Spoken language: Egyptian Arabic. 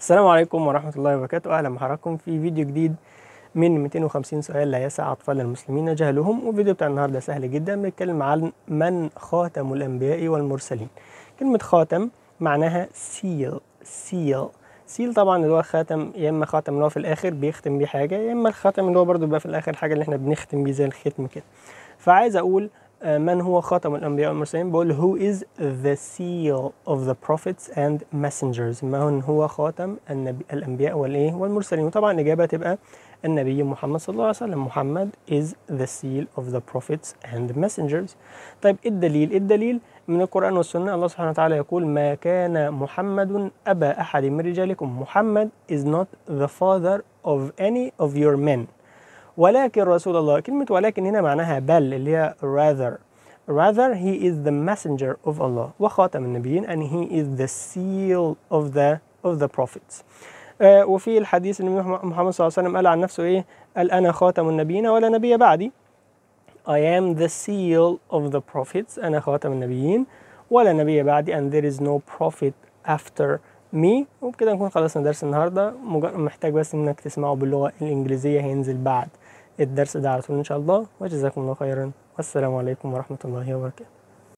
السلام عليكم ورحمة الله وبركاته أهلا بحضراتكم في فيديو جديد من 250 سؤال لا يسع أطفال المسلمين جهلهم والفيديو بتاع النهاردة سهل جدا بنتكلم عن من خاتم الأنبياء والمرسلين كلمة خاتم معناها سيل سيل سيل طبعا اللي هو خاتم يا اما خاتم اللي هو في الاخر بيختم بيه حاجه يا اما الخاتم اللي هو برضو بيبقى في الاخر حاجه اللي احنا بنختم بيه زي الختم كده فعايز اقول آه، من هو خاتم الانبياء والمرسلين بقول who is the seal of the prophets and messengers من هو خاتم النبي الانبياء والايه والمرسلين وطبعا الاجابه تبقى النبي محمد صلى الله عليه وسلم محمد is the seal of the prophets and messengers طيب إيه الدليل إيه الدليل من القرآن والسنة الله سبحانه وتعالى يقول ما كان محمد أبا أحد من رجالكم محمد is not the father of any of your men ولكن رسول الله كلمة ولكن هنا معناها بل اللي هي rather rather he is the messenger of Allah وخاتم النبيين and he is the seal of the of the prophets آه وفي الحديث النبي محمد صلى الله عليه وسلم قال عن نفسه ايه قال انا خاتم النبيين ولا نبي بعدي I am the seal of the prophets أنا خاتم النبيين ولا نبي بعدي and there is no prophet after me وبكده نكون خلصنا درس النهارده مجرد محتاج بس انك تسمعه باللغة الإنجليزية هينزل بعد الدرس ده على طول إن شاء الله وجزاكم الله خيرا والسلام عليكم ورحمة الله وبركاته